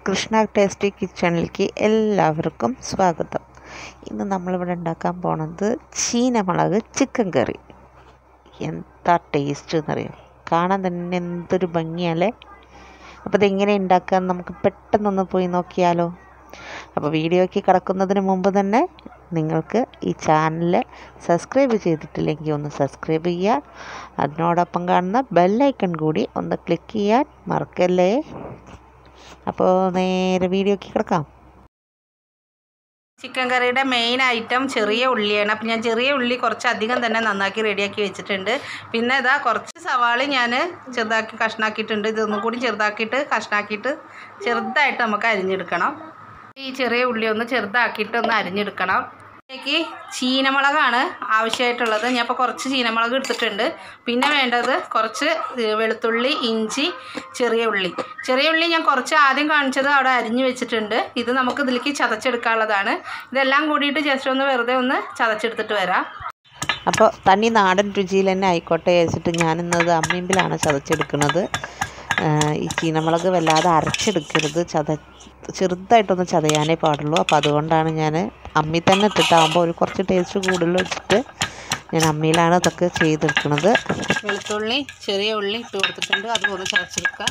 Krishna tasty കിച്ചണിലേക്ക് എല്ലാവർക്കും സ്വാഗതം ഇന്ന് നമ്മളിവിടെ ഉണ്ടാക്കാൻ പോണത് ചീനമുളക് ചിക്കൻ കറി എന്താ ടേസ്റ്റ് എന്നറിയാം കാണാൻ തന്നെ എന്തൊരു ഭംഗിയല്ലേ അപ്പോൾ ഇതെങ്ങനെ ഉണ്ടാക്കാൻ നമുക്ക് പെട്ടെന്നൊന്ന് പോയി നോക്കിയാലോ അപ്പോൾ വീഡിയോയ്ക്ക് കിടക്കുന്നതിന് മുമ്പ് തന്നെ നിങ്ങൾക്ക് ഈ ചാനൽ സബ്സ്ക്രൈബ് ചെയ്തിട്ടില്ലെങ്കിൽ ഒന്ന് സബ്സ്ക്രൈബ് ചെയ്യുക അതിനോടൊപ്പം കാണുന്ന ബെല്ലൈക്കൺ കൂടി ഒന്ന് ക്ലിക്ക് ചെയ്യാൻ മറക്കല്ലേ അപ്പോൾ നേരെ വീഡിയോയ്ക്ക് കിടക്കാം ചിക്കൻ കറിയുടെ മെയിൻ ഐറ്റം ചെറിയ ഉള്ളിയാണ് അപ്പം ഞാൻ ചെറിയ ഉള്ളി കുറച്ച് അധികം തന്നെ നന്നാക്കി റെഡിയാക്കി വെച്ചിട്ടുണ്ട് പിന്നെ ഇതാ കുറച്ച് സവാള ഞാൻ ചെറുതാക്കി കഷ്ണാക്കിയിട്ടുണ്ട് ഇതൊന്നും കൂടി ചെറുതാക്കിയിട്ട് കഷ്ണാക്കിയിട്ട് ചെറുതായിട്ട് നമുക്ക് അരിഞ്ഞെടുക്കണം ഈ ചെറിയ ഉള്ളി ഒന്ന് ചെറുതാക്കിയിട്ട് ഒന്ന് അരിഞ്ഞെടുക്കണം ഇതിലേക്ക് ചീനമുളകാണ് ആവശ്യമായിട്ടുള്ളത് ഞാൻ ഇപ്പോൾ കുറച്ച് ചീനമുളക് എടുത്തിട്ടുണ്ട് പിന്നെ വേണ്ടത് കുറച്ച് വെളുത്തുള്ളി ഇഞ്ചി ചെറിയ ഉള്ളി ചെറിയ ഉള്ളി ഞാൻ കുറച്ച് ആദ്യം കാണിച്ചത് അവിടെ അരിഞ്ഞു വെച്ചിട്ടുണ്ട് ഇത് നമുക്ക് ഇതിലേക്ക് ചതച്ചെടുക്കാനുള്ളതാണ് ഇതെല്ലാം കൂടിയിട്ട് ജസ്റ്റ് ഒന്ന് വെറുതെ ഒന്ന് ചതച്ചെടുത്തിട്ട് വരാം അപ്പോൾ തനി നാടൻ രുചിയിൽ തന്നെ ആയിക്കോട്ടെ വെച്ചിട്ട് ഞാനിന്നത് അമ്മീമ്പിലാണ് ചതച്ചെടുക്കുന്നത് ഈ ചീനമുളക് വല്ലാതെ അരച്ചെടുക്കരുത് ചത ചെറുതായിട്ടൊന്ന് ചതയാനേ പാടുള്ളൂ അപ്പോൾ അതുകൊണ്ടാണ് ഞാൻ അമ്മി തന്നെ ഇട്ടിട്ടാകുമ്പോൾ ഒരു കുറച്ച് ടേസ്റ്റ് കൂടുതൽ വെച്ചിട്ട് ഞാൻ അമ്മിയിലാണ് ഇതൊക്കെ ചെയ്തെടുക്കുന്നത് വെളുത്തുള്ളി ചെറിയ ഉള്ളി ഇട്ട് കൊടുത്തിട്ടുണ്ട് അതുപോലെ ചതച്ചെടുക്കുക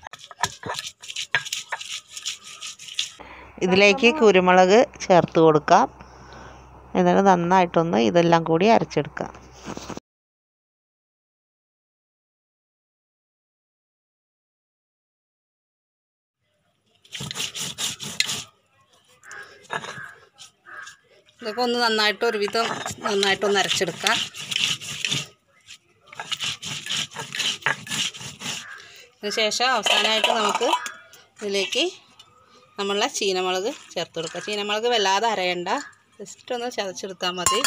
ഇതിലേക്ക് കുരുമുളക് ചേർത്ത് കൊടുക്കാം എന്നിട്ട് നന്നായിട്ടൊന്ന് ഇതെല്ലാം കൂടി അരച്ചെടുക്കാം ഇതൊക്കെ ഒന്ന് നന്നായിട്ട് ഒരുവിധം നന്നായിട്ടൊന്ന് അരച്ചെടുക്കാം അതിനുശേഷം അവസാനമായിട്ട് നമുക്ക് ഇതിലേക്ക് നമ്മളെ ചീനമുളക് ചേർത്ത് കൊടുക്കുക ചീനമുളക് വല്ലാതെ അരയണ്ട ജസ്റ്റ് ഒന്ന് ചതച്ചെടുത്താൽ മതി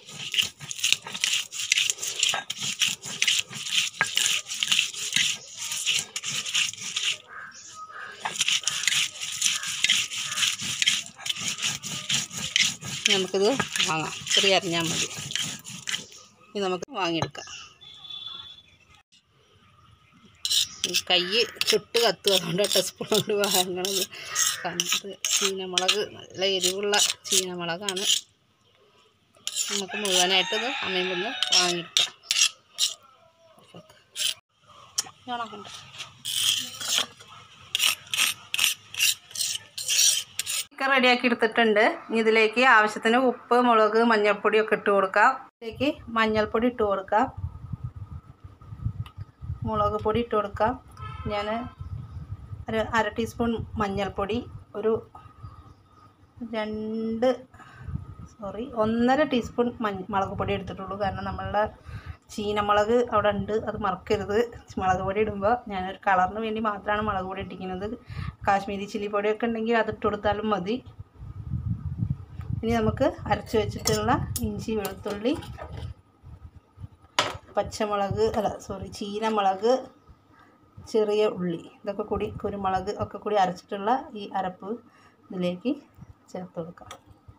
നമുക്കിത് വാങ്ങാം ചെറിയ അരിഞ്ഞാൽ മതി ഇത് നമുക്ക് വാങ്ങിയെടുക്കാം കൈ ചുട്ട് കത്തും അതുകൊണ്ട് സ്പൂൺ കൊണ്ട് വാങ്ങണത് കണ്ടിട്ട് ചീനമുളക് നല്ല എരിവുള്ള ചീനമുളകാണ് നമുക്ക് മുഴുവനായിട്ട് ഇത് അമ്മയിൽ നിന്ന് വാങ്ങിയെടുക്കാം കണ്ട ചിക്കൻ റെഡിയാക്കി എടുത്തിട്ടുണ്ട് ഇനി ഇതിലേക്ക് ആവശ്യത്തിന് ഉപ്പ് മുളക് മഞ്ഞൾപ്പൊടി ഒക്കെ ഇട്ട് കൊടുക്കാം ഇതിലേക്ക് മഞ്ഞൾപ്പൊടി ഇട്ട് കൊടുക്കാം മുളക് പൊടി ഇട്ട് കൊടുക്കാം ഞാൻ ഒരു അര ടീസ്പൂൺ മഞ്ഞൾപ്പൊടി ഒരു രണ്ട് സോറി ഒന്നര ടീസ്പൂൺ മഞ്ഞ മുളക് പൊടി എടുത്തിട്ടുള്ളൂ കാരണം നമ്മളുടെ ചീനമുളക് അവിടെ ഉണ്ട് അത് മറക്കരുത് മുളക് പൊടി ഇടുമ്പോൾ ഞാനൊരു കളറിന് വേണ്ടി മാത്രമാണ് മുളക് പൊടി ഇട്ടിരിക്കുന്നത് കാശ്മീരി ചില്ലി പൊടിയൊക്കെ ഉണ്ടെങ്കിൽ അതിട്ട് കൊടുത്താലും മതി ഇനി നമുക്ക് അരച്ച് വെച്ചിട്ടുള്ള ഇഞ്ചി വെളുത്തുള്ളി പച്ചമുളക് അല്ല സോറി ചീനമുളക് ചെറിയ ഉള്ളി ഇതൊക്കെ കൂടി കുരുമുളക് ഒക്കെ കൂടി അരച്ചിട്ടുള്ള ഈ അരപ്പ് ഇതിലേക്ക് ചേർത്ത് കൊടുക്കാം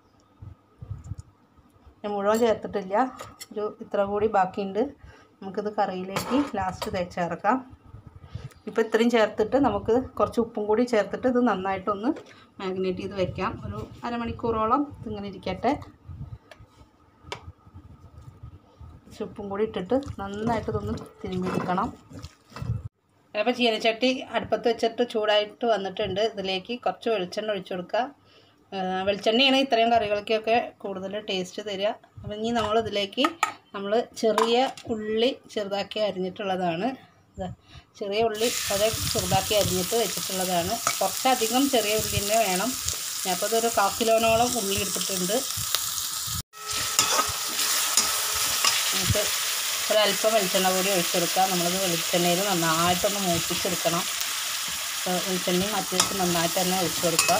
ഞാൻ മുഴുവൻ ചേർത്തിട്ടില്ല ഒരു ഇത്ര കൂടി ബാക്കിയുണ്ട് നമുക്കിത് കറിയിലേക്ക് ലാസ്റ്റ് തേച്ചേർക്കാം ഇപ്പോൾ ഇത്രയും ചേർത്തിട്ട് നമുക്ക് കുറച്ച് ഉപ്പും കൂടി ചേർത്തിട്ട് ഇത് നന്നായിട്ടൊന്ന് മാഗ്നേറ്റ് ചെയ്ത് വെക്കാം ഒരു അരമണിക്കൂറോളം ഇതിങ്ങനെ ഇരിക്കട്ടെ ഉപ്പും കൂടി ഇട്ടിട്ട് നന്നായിട്ട് ഇതൊന്ന് തിരുമ്മിയെടുക്കണം അപ്പോൾ ചീനച്ചട്ടി അടുപ്പത്ത് വെച്ചിട്ട് ചൂടായിട്ട് വന്നിട്ടുണ്ട് ഇതിലേക്ക് കുറച്ച് വെളിച്ചെണ്ണ ഒഴിച്ചു കൊടുക്കുക വെളിച്ചെണ്ണയാണ് ഇത്രയും കറികൾക്കൊക്കെ കൂടുതൽ ടേസ്റ്റ് തരിക അപ്പം ഇനി നമ്മൾ ഇതിലേക്ക് നമ്മൾ ചെറിയ ഉള്ളി ചെറുതാക്കി അരിഞ്ഞിട്ടുള്ളതാണ് ചെറിയ ഉള്ളി അത് ചെറുതാക്കി അരിഞ്ഞിട്ട് വെച്ചിട്ടുള്ളതാണ് കുറച്ചധികം ചെറിയ ഉള്ളി തന്നെ വേണം ഞാനിപ്പോൾ ഇതൊരു കാ കിലോനോളം ഉള്ളി എടുത്തിട്ടുണ്ട് നമുക്ക് ഒരല്പം വെളിച്ചെണ്ണ കൂടി ഒഴിച്ചെടുക്കാം നമ്മളത് വെളിച്ചെണ്ണയിൽ നന്നായിട്ടൊന്ന് മൂപ്പിച്ചെടുക്കണം വെളിച്ചെണ്ണയും മറ്റേക്ക് നന്നായിട്ട് തന്നെ ഒഴിച്ചു കൊടുക്കുക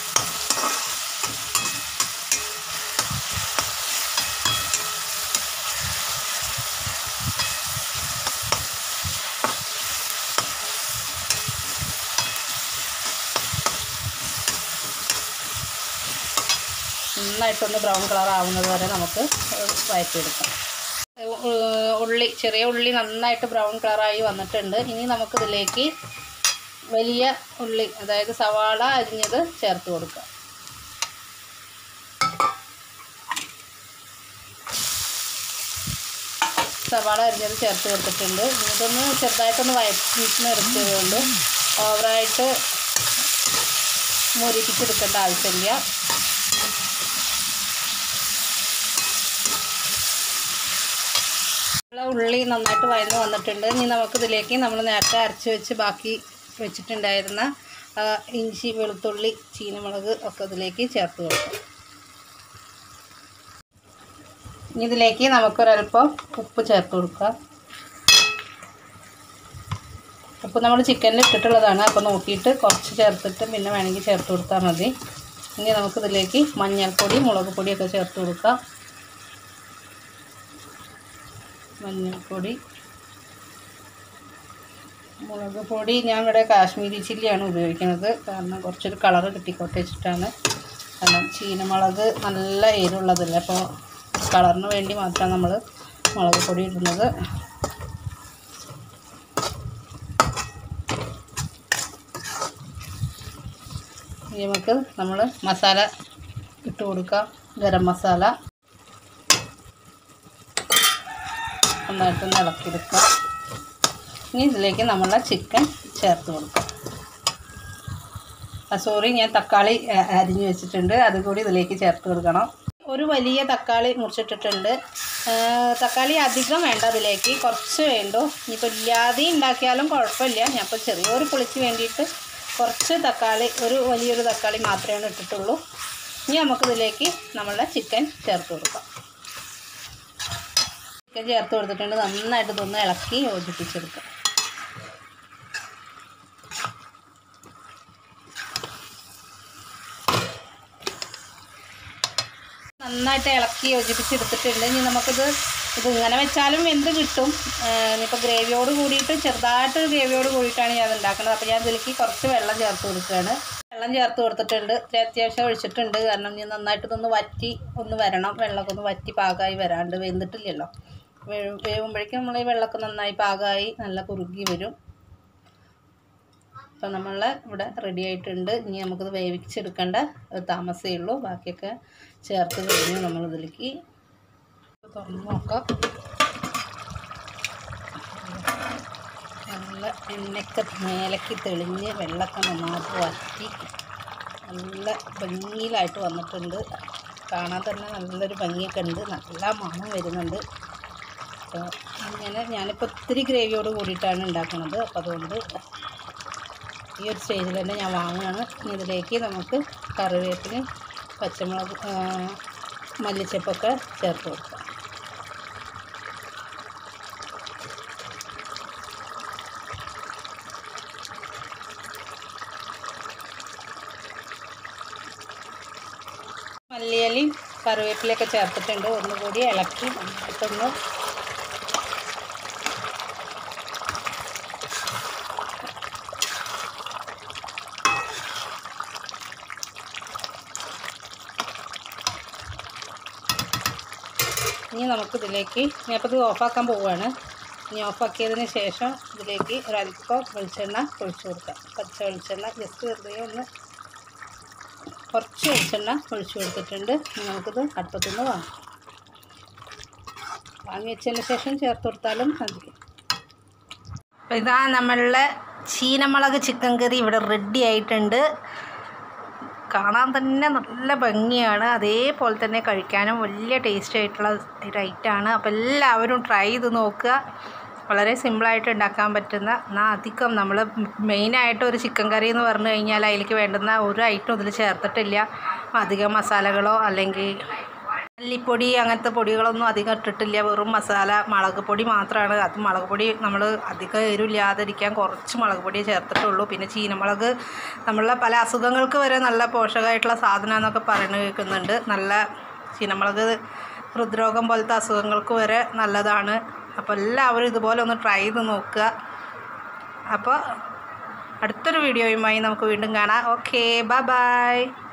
നന്നായിട്ടൊന്ന് ബ്രൗൺ കളർ ആവുന്നത് വരെ നമുക്ക് വഴറ്റിയെടുക്കാം ഉള്ളി ചെറിയ ഉള്ളി നന്നായിട്ട് ബ്രൗൺ കളറായി വന്നിട്ടുണ്ട് ഇനി നമുക്കിതിലേക്ക് വലിയ ഉള്ളി അതായത് സവാള അരിഞ്ഞത് ചേർത്ത് കൊടുക്കുക സവാള അരിഞ്ഞത് ചേർത്ത് കൊടുത്തിട്ടുണ്ട് ഇനി ഇതൊന്ന് ചെറുതായിട്ടൊന്ന് വയറ്റിന് എടുത്തതേ ഉള്ളൂ ഓവറായിട്ട് മുരിപ്പിച്ചെടുക്കേണ്ട ആവശ്യമില്ല ഉള്ള ഉള്ളി നന്നായിട്ട് വഴന്ന് വന്നിട്ടുണ്ട് ഇനി നമുക്കിതിലേക്ക് നമ്മൾ നേരത്തെ അരച്ച് വെച്ച് ബാക്കി വെച്ചിട്ടുണ്ടായിരുന്ന ആ, ഇഞ്ചി വെളുത്തുള്ളി ചീനമുളക് ഒക്കെ ഇതിലേക്ക് ചേർത്ത് കൊടുക്കാം ഇനി ഇതിലേക്ക് നമുക്കൊരല്പം ഉപ്പ് ചേർത്ത് കൊടുക്കാം ഉപ്പ് നമ്മൾ ചിക്കനിൽ ഇട്ടിട്ടുള്ളതാണ് അപ്പോൾ നോക്കിയിട്ട് കുറച്ച് ചേർത്തിട്ട് പിന്നെ വേണമെങ്കിൽ ചേർത്ത് കൊടുത്താൽ മതി ഇനി നമുക്കിതിലേക്ക് മഞ്ഞൾപ്പൊടി മുളക് പൊടിയൊക്കെ ചേർത്ത് കൊടുക്കാം മഞ്ഞൾപ്പൊടി മുളക് പൊടി ഞാൻ ഇവിടെ കാശ്മീരി ചില്ലിയാണ് ഉപയോഗിക്കുന്നത് കാരണം കുറച്ചൊരു കളറ് കിട്ടിക്കോട്ടെ വെച്ചിട്ടാണ് കാരണം ചീനമുളക് നല്ല എരിവുള്ളതല്ല അപ്പോൾ കളറിന് വേണ്ടി മാത്രമാണ് നമ്മൾ മുളക് പൊടി ഇടുന്നത് ഇനി നമുക്ക് നമ്മൾ മസാല ഇട്ട് കൊടുക്കാം ഗരം മസാല നന്നായിട്ടൊന്ന് ഇളക്കിയെടുക്കാം ഇനി ഇതിലേക്ക് നമ്മൾ ചിക്കൻ ചേർത്ത് കൊടുക്കാം ആ സോറി ഞാൻ തക്കാളി അ, അരിഞ്ഞ് വെച്ചിട്ടുണ്ട് അതുകൂടി ഇതിലേക്ക് ചേർത്ത് കൊടുക്കണം ഒരു വലിയ തക്കാളി മുറിച്ചിട്ടിട്ടുണ്ട് ആ, തക്കാളി അധികം വേണ്ട അതിലേക്ക് കുറച്ച് വേണ്ടു ഇനിയിപ്പോൾ ഇല്ലാതെ ഉണ്ടാക്കിയാലും കുഴപ്പമില്ല ഞാനിപ്പോൾ ചെറിയൊരു പുളിക്ക് വേണ്ടിയിട്ട് കുറച്ച് തക്കാളി ഒരു വലിയൊരു തക്കാളി മാത്രമേ ഇട്ടിട്ടുള്ളൂ ഇനി നമുക്കിതിലേക്ക് നമ്മളുടെ ചിക്കൻ ചേർത്ത് കൊടുക്കാം ചിക്കൻ ചേർത്ത് കൊടുത്തിട്ടുണ്ട് നന്നായിട്ട് ഇതൊന്ന് ഇളക്കി യോജിപ്പിച്ചെടുക്കാം നന്നായിട്ട് ഇളക്കി യോജിപ്പിച്ചെടുത്തിട്ടുണ്ട് ഇനി നമുക്കിത് ഇത് ഇങ്ങനെ വെച്ചാലും വെന്ത് കിട്ടും ഇനിയിപ്പോൾ ഗ്രേവിയോട് കൂടിയിട്ട് ചെറുതായിട്ടൊരു ഗ്രേവിയോട് കൂടിയിട്ടാണ് ഞാൻ ഉണ്ടാക്കുന്നത് അപ്പോൾ ഞാൻ ഇതിലേക്ക് കുറച്ച് വെള്ളം ചേർത്ത് കൊടുക്കുകയാണ് വെള്ളം ചേർത്ത് കൊടുത്തിട്ടുണ്ട് ഇത്തിരി അത്യാവശ്യം ഒഴിച്ചിട്ടുണ്ട് കാരണം ഇനി നന്നായിട്ട് ഇതൊന്ന് വറ്റി ഒന്ന് വരണം വെള്ളമൊക്കെ ഒന്ന് വറ്റി പാകമായി വരാണ്ട് വെന്തിട്ടില്ലല്ലോ വേ- വേവുമ്പോഴേക്കും നമ്മൾ ഈ വെള്ളമൊക്കെ നന്നായി പാകമായി നല്ല കുറുകി വരും അപ്പം നമ്മൾ ഇവിടെ റെഡി ആയിട്ടുണ്ട് ഇനി നമുക്കിത് വേവിച്ചെടുക്കേണ്ട ഒരു താമസമേ ഉള്ളൂ ബാക്കിയൊക്കെ ചേർത്ത് കഴിഞ്ഞ് നമ്മളിതിലേക്ക് തുറന്ന് നോക്കാം നല്ല എണ്ണയൊക്കെ മേലേക്ക് തെളിഞ്ഞ് വെള്ളമൊക്കെ നന്നായിട്ട് വറ്റി നല്ല ഭംഗിയിലായിട്ട് വന്നിട്ടുണ്ട് കാണാൻ തന്നെ നല്ലൊരു ഭംഗിയൊക്കെ ഉണ്ട് നല്ല മണം വരുന്നുണ്ട് അപ്പോൾ ഇങ്ങനെ ഞാനിപ്പോൾ ഒത്തിരി ഗ്രേവിയോട് കൂടിയിട്ടാണ് ഉണ്ടാക്കുന്നത് അപ്പോൾ അതുകൊണ്ട് ഈ ഒരു സ്റ്റേജിൽ തന്നെ ഞാൻ വാങ്ങുകയാണ് ഇനി ഇതിലേക്ക് നമുക്ക് കറിവേപ്പിന് പച്ചമുളക് ആ, മല്ലിച്ചപ്പൊക്കെ ചേർത്ത് കൊടുക്കാം മല്ലിയിലയും കറിവേപ്പിലയൊക്കെ ചേർത്തിട്ടുണ്ട് ഒന്നുകൂടി ഇളക്കി നന്നായിട്ടൊന്ന് ഇനി നമുക്കിതിലേക്ക് ഞാനിപ്പോൾ ഇത് ഓഫാക്കാൻ പോവുകയാണ് ഇനി ഓഫാക്കിയതിന് ശേഷം ഇതിലേക്ക് ഒരല്പം വെളിച്ചെണ്ണ ഒഴിച്ചു കൊടുക്കാം പച്ച വെളിച്ചെണ്ണ ജസ്റ്റ് വെറുതെ ഒന്ന് കുറച്ച് വെളിച്ചെണ്ണ ഒഴിച്ചു കൊടുത്തിട്ടുണ്ട് ഇനി നമുക്കിത് അടുപ്പത്തുനിന്ന് വാങ്ങാം വാങ്ങി വെച്ചതിന് ശേഷം ചേർത്ത് കൊടുത്താലും മതി അപ്പോൾ ഇതാ നമ്മളുടെ ചീനമുളക് ചിക്കൻ കറി ഇവിടെ റെഡി ആയിട്ടുണ്ട് കാണാൻ തന്നെ നല്ല ഭംഗിയാണ് അതേപോലെ തന്നെ കഴിക്കാനും വലിയ ടേസ്റ്റ് ആയിട്ടുള്ള ഒരു ഐറ്റമാണ് അപ്പോൾ എല്ലാവരും ട്രൈ ചെയ്ത് നോക്കുക വളരെ സിമ്പിളായിട്ട് ഉണ്ടാക്കാൻ പറ്റുന്ന എന്നാൽ അധികം നമ്മൾ മെയിനായിട്ട് ഒരു ചിക്കൻ കറി എന്ന് പറഞ്ഞു കഴിഞ്ഞാൽ അതിലേക്ക് വേണ്ടുന്ന ഒരു ഐറ്റം ഇതിൽ ചേർത്തിട്ടില്ല അധികം മസാലകളോ അല്ലെങ്കിൽ മല്ലിപ്പൊടി അങ്ങനത്തെ പൊടികളൊന്നും അധികം ഇട്ടിട്ടില്ല വെറും മസാല മുളക് പൊടി മാത്രമാണ് അത് മുളക് പൊടി നമ്മൾ അധികം എരിവില്ലാതിരിക്കാൻ കുറച്ച് മുളക് പൊടിയേ ചേർത്തിട്ടുള്ളൂ പിന്നെ ചീനമുളക് നമ്മളെ പല അസുഖങ്ങൾക്ക് വരെ നല്ല പോഷകമായിട്ടുള്ള സാധനമെന്നൊക്കെ പറയുന്നത് കേൾക്കുന്നുണ്ട് നല്ല ചീനമുളക് ഹൃദ്രോഗം പോലത്തെ അസുഖങ്ങൾക്ക് വരെ നല്ലതാണ് അപ്പോൾ എല്ലാവരും ഇതുപോലെ ഒന്ന് ട്രൈ ചെയ്ത് നോക്കുക അപ്പോൾ അടുത്തൊരു വീഡിയോയുമായി നമുക്ക് വീണ്ടും കാണാം ഓക്കെ ബൈ ബൈ